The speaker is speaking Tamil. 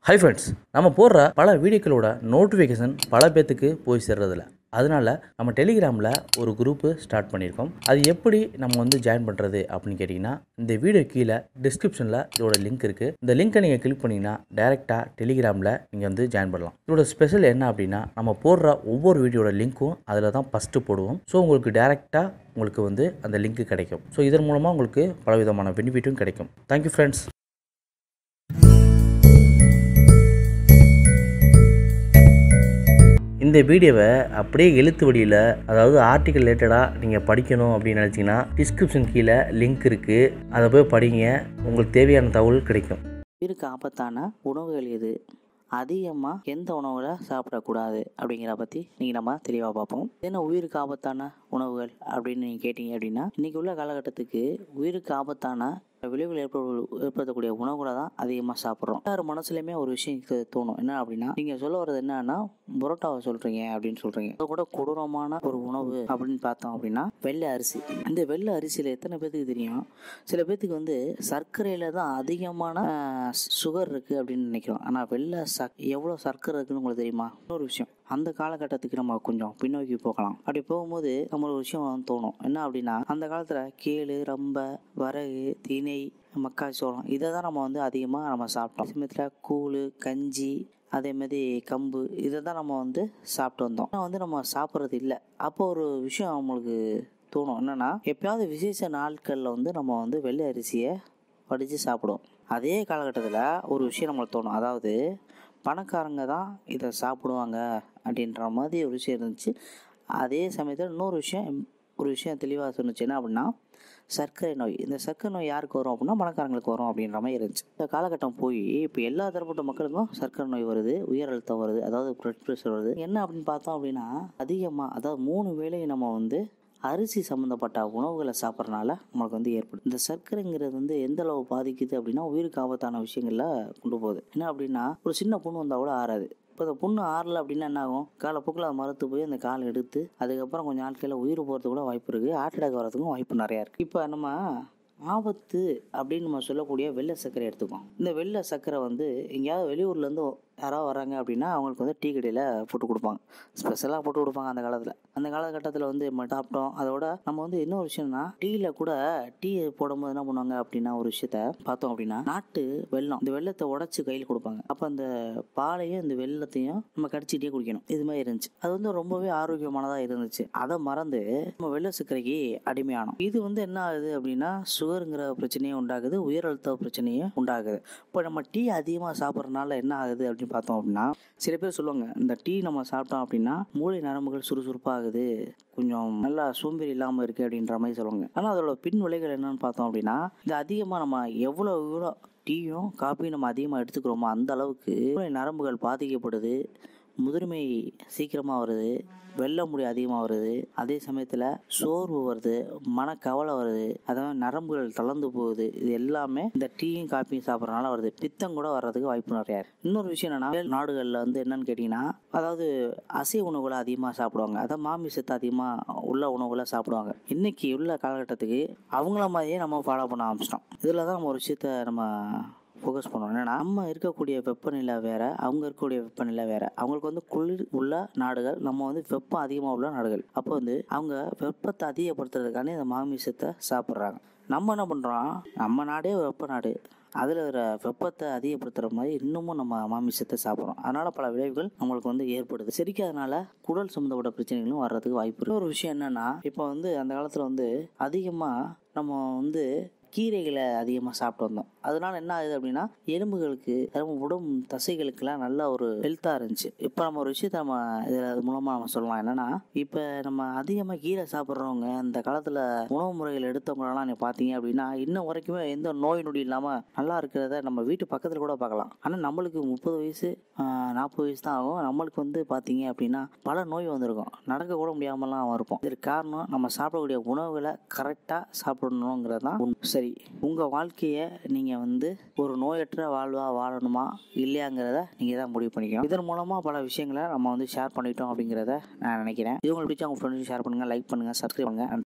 ஹை ஃப்ரெண்ட்ஸ் நம்ம போடுற பல வீடியோக்களோட நோட்டிஃபிகேஷன் பல பேத்துக்கு போய் சேர்றதில்ல அதனால நம்ம டெலிகிராமில் ஒரு குரூப்பு ஸ்டார்ட் பண்ணியிருக்கோம் அது எப்படி நம்ம வந்து ஜாயின் பண்ணுறது அப்படின்னு கேட்டிங்கன்னா இந்த வீடியோ கீழே டிஸ்கிரிப்ஷனில் இதோட லிங்க் இருக்குது இந்த லிங்க்கை நீங்கள் கிளிக் பண்ணிங்கன்னா டேரெக்டாக டெலிகிராமில் நீங்கள் வந்து ஜாயின் பண்ணலாம் இதோட ஸ்பெஷல் என்ன அப்படின்னா நம்ம போடுற ஒவ்வொரு வீடியோட லிங்க்கும் அதில் தான் ஃபஸ்ட்டு போடுவோம் ஸோ உங்களுக்கு டேரெக்டாக உங்களுக்கு வந்து அந்த லிங்க் கிடைக்கும் ஸோ இதன் மூலமாக உங்களுக்கு பலவிதமான பெனிஃபிட்டும் கிடைக்கும் தேங்க்யூ ஃப்ரெண்ட்ஸ் இந்த வீடியோவை அப்படியே எழுத்து வடியில் அதாவது ஆர்டிக்கல் ரிலேட்டடாக நீங்கள் படிக்கணும் அப்படின்னு நினச்சிங்கன்னா டிஸ்கிரிப்ஷன் கீழே லிங்க் இருக்குது அதை போய் படிங்க உங்களுக்கு தேவையான தகவல் கிடைக்கும் உயிருக்கு ஆபத்தான உணவுகள் எது அதிகமாக எந்த உணவுகளை சாப்பிடக்கூடாது அப்படிங்கிற பற்றி நீங்கள் நம்ம தெளிவாக பார்ப்போம் என்ன உயிருக்கு ஆபத்தான உணவுகள் அப்படின்னு நீங்கள் கேட்டிங்க அப்படின்னா இன்றைக்கி உள்ள காலகட்டத்துக்கு உயிருக்கு ஆபத்தான விளைவுகள் ஏற்ப ஏற்படுத்தக்கூடிய உணவுகளை தான் அதிகமாக சாப்பிட்றோம் எல்லார் மனசுலையுமே ஒரு விஷயம் இது தோணும் என்ன அப்படின்னா நீங்கள் சொல்ல வர்றது என்னன்னா புரோட்டாவை சொல்கிறீங்க அப்படின்னு சொல்கிறீங்க அதை கூட கொடூரமான ஒரு உணவு அப்படின்னு பார்த்தோம் அப்படின்னா வெள்ளை அரிசி இந்த வெள்ளை அரிசியில் எத்தனை பேத்துக்கு தெரியும் சில பேத்துக்கு வந்து சர்க்கரையில் தான் அதிகமான சுகர் இருக்குது அப்படின்னு நினைக்கிறோம் ஆனால் வெள்ளை சக் எவ்வளோ சர்க்கரை இருக்குன்னு உங்களுக்கு தெரியுமா இன்னொரு விஷயம் அந்த காலகட்டத்துக்கு நம்ம கொஞ்சம் பின்னோக்கி போகலாம் அப்படி போகும்போது நம்ம ஒரு விஷயம் வந்து தோணும் என்ன அப்படின்னா அந்த காலத்தில் கேளு ரம்ப வரகு திணை மக்காச்சோளம் இதை தான் நம்ம வந்து அதிகமாக நம்ம சாப்பிட்டோம் சமயத்தில் கூழ் கஞ்சி அதே மாதிரி கம்பு இதை தான் நம்ம வந்து சாப்பிட்டு வந்தோம் ஆனால் வந்து நம்ம சாப்பிட்றது இல்லை அப்போ ஒரு விஷயம் நம்மளுக்கு தோணும் என்னென்னா எப்பயாவது விசேஷ நாட்களில் வந்து நம்ம வந்து வெள்ளை அரிசியை வடித்து சாப்பிடுவோம் அதே காலகட்டத்தில் ஒரு விஷயம் நம்மளுக்கு தோணும் அதாவது பணக்காரங்க தான் இதை சாப்பிடுவாங்க அப்படின்ற மாதிரி ஒரு விஷயம் இருந்துச்சு அதே சமயத்தில் இன்னொரு விஷயம் ஒரு விஷயம் தெளிவாக சொன்னுச்சு என்ன அப்படின்னா சர்க்கரை நோய் இந்த சர்க்கரை நோய் யாருக்கு வரும் அப்படின்னா பணக்காரங்களுக்கு வரும் அப்படின்ற மாதிரி இருந்துச்சு இந்த காலகட்டம் போய் இப்போ எல்லா தரப்பட்ட மக்களுக்கும் சர்க்கரை நோய் வருது உயர் அழுத்தம் வருது அதாவது ப்ளட் ப்ரெஷர் வருது என்ன அப்படின்னு பார்த்தோம் அப்படின்னா அதிகமாக அதாவது மூணு வேளையும் நம்ம வந்து அரிசி சம்மந்தப்பட்ட உணவுகளை சாப்பிட்றனால நம்மளுக்கு வந்து ஏற்படும் இந்த சர்க்கரைங்கிறது வந்து எந்த அளவு பாதிக்குது அப்படின்னா உயிருக்கு ஆபத்தான விஷயங்களில் கொண்டு போகுது என்ன அப்படின்னா ஒரு சின்ன புண்ணு வந்தால் கூட ஆறாது இப்போ இந்த புண்ணு ஆறல அப்படின்னா என்ன ஆகும் காலப்போக்கில் அதை மறுத்து போய் அந்த காலை எடுத்து அதுக்கப்புறம் கொஞ்சம் நாட்களில் உயிர் போகிறதுக்கு கூட வாய்ப்பு இருக்குது ஹார்ட் அட்டாக் வரதுக்கும் வாய்ப்பு நிறையா இருக்குது இப்போ நம்ம ஆபத்து அப்படின்னு நம்ம சொல்லக்கூடிய வெள்ளை சர்க்கரை எடுத்துக்கோம் இந்த வெள்ளை சர்க்கரை வந்து எங்கேயாவது வெளியூர்லேருந்து யாராவது வராங்க அப்படின்னா அவங்களுக்கு வந்து டீ கடையில் போட்டு கொடுப்பாங்க ஸ்பெஷலாக போட்டு கொடுப்பாங்க அந்த காலத்தில் அந்த காலகட்டத்தில் வந்து நம்ம சாப்பிட்டோம் அதோட நம்ம வந்து இன்னொரு விஷயம்னா டீயில் கூட டீ போடும்போது என்ன பண்ணுவாங்க அப்படின்னா ஒரு விஷயத்த பார்த்தோம் அப்படின்னா நாட்டு வெள்ளம் இந்த வெள்ளத்தை உடச்சி கையில் கொடுப்பாங்க அப்போ அந்த பாலையும் இந்த வெள்ளத்தையும் நம்ம கடிச்சிட்டே குடிக்கணும் இது மாதிரி இருந்துச்சு அது வந்து ரொம்பவே ஆரோக்கியமானதாக இருந்துச்சு அதை மறந்து நம்ம வெள்ளை சர்க்கரைக்கு அடிமையானோம் இது வந்து என்ன ஆகுது அப்படின்னா சுகருங்கிற பிரச்சனையும் உண்டாகுது உயர் அழுத்த பிரச்சனையும் உண்டாகுது இப்போ நம்ம டீ அதிகமாக சாப்பிட்றதுனால என்ன ஆகுது அப்படின்னு பார்த்தோம் அப்படின்னா சில பேர் சொல்லுவாங்க இந்த டீ நம்ம சாப்பிட்டோம் அப்படின்னா மூளை நரம்புகள் சுறுசுறுப்பாகுது கொஞ்சம் நல்லா சோம்பேறி இல்லாமல் இருக்குது அப்படின்ற மாதிரி சொல்லுவாங்க ஆனால் அதோட பின் விளைகள் என்னன்னு பார்த்தோம் அப்படின்னா இது அதிகமாக நம்ம எவ்வளோ எவ்வளோ டீயும் காப்பியும் நம்ம அதிகமாக எடுத்துக்கிறோமோ அந்த அளவுக்கு மூளை நரம்புகள் பாதிக்கப்படுது முதுமை சீக்கிரமாக வருது வெள்ள முடி அதிகமாக வருது அதே சமயத்தில் சோர்வு வருது மனக்கவலை வருது அதாவது நரம்புகள் தளர்ந்து போகுது இது எல்லாமே இந்த டீயும் காப்பியும் சாப்பிட்றதுனால வருது பித்தம் கூட வர்றதுக்கு வாய்ப்பு நிறையா இருக்கு இன்னொரு விஷயம் என்னன்னா மேல் நாடுகளில் வந்து என்னன்னு கேட்டிங்கன்னா அதாவது அசைவ உணவுகளை அதிகமாக சாப்பிடுவாங்க அதாவது மாமிசத்தை அதிகமாக உள்ள உணவுகளை சாப்பிடுவாங்க இன்னைக்கு உள்ள காலகட்டத்துக்கு அவங்கள மாதிரியே நம்ம ஃபாலோ பண்ண ஆரம்பிச்சிட்டோம் இதில் தான் நம்ம ஒரு விஷயத்த நம்ம ஃபோக்கஸ் பண்ணுவோம் என்னன்னா நம்ம இருக்கக்கூடிய வெப்பநிலை வேற அவங்க இருக்கக்கூடிய வெப்பநிலை வேற அவங்களுக்கு வந்து குளிர் உள்ள நாடுகள் நம்ம வந்து வெப்பம் அதிகமாக உள்ள நாடுகள் அப்போ வந்து அவங்க வெப்பத்தை அதிகப்படுத்துறதுக்கான இந்த மாமிசத்தை சாப்பிட்றாங்க நம்ம என்ன பண்ணுறோம் நம்ம நாடே வெப்ப நாடு அதில் வர வெப்பத்தை அதிகப்படுத்துகிற மாதிரி இன்னமும் நம்ம மாமிசத்தை சாப்பிட்றோம் அதனால் பல விளைவுகள் நம்மளுக்கு வந்து ஏற்படுது செரிக்காதனால குடல் சம்மந்தப்பட்ட பிரச்சனைகளும் வர்றதுக்கு வாய்ப்பு இருக்குது ஒரு விஷயம் என்னென்னா இப்போ வந்து அந்த காலத்தில் வந்து அதிகமாக நம்ம வந்து கீரைகளை அதிகமாக சாப்பிட்டு வந்தோம் அதனால என்ன ஆகுது அப்படின்னா எலும்புகளுக்கு நம்ம உடம்பு தசைகளுக்கெல்லாம் நல்ல ஒரு ஹெல்த்தாக இருந்துச்சு இப்போ நம்ம ஒரு விஷயத்த நம்ம இதில் அது மூலமாக நம்ம சொல்லலாம் என்னன்னா இப்போ நம்ம அதிகமாக கீரை சாப்பிட்றவங்க இந்த காலத்தில் உணவு முறைகள் எடுத்தவங்களெல்லாம் நீ பார்த்தீங்க அப்படின்னா இன்னும் வரைக்குமே எந்த நோய் நொடி இல்லாமல் நல்லா இருக்கிறத நம்ம வீட்டு பக்கத்தில் கூட பார்க்கலாம் ஆனால் நம்மளுக்கு முப்பது வயசு நாற்பது வயசு தான் ஆகும் நம்மளுக்கு வந்து பார்த்தீங்க அப்படின்னா பல நோய் வந்திருக்கும் நடக்க கூட முடியாமலாம் இருப்போம் இதற்கு காரணம் நம்ம சாப்பிடக்கூடிய உணவுகளை கரெக்டாக சாப்பிடணுங்கிறது தான் உண்மை. சரி உங்கள் வாழ்க்கையை நீங்கள் வந்து ஒரு நோயற்ற வாழ்வாக வாழணுமா இல்லையாங்கிறத நீங்கள் தான் முடிவு பண்ணிக்கணும் இதன் மூலமாக பல விஷயங்களை நம்ம வந்து ஷேர் பண்ணிட்டோம் அப்படிங்கிறத நான் நினைக்கிறேன் இது உங்களுக்கு பிடிச்ச உங்கள் ஃப்ரெண்ட்ஸுக்கு ஷேர் பண்ணுங்கள் லைக் பண்ணுங்கள் சப்ஸ்கிரைப் பண்ணுங்கள்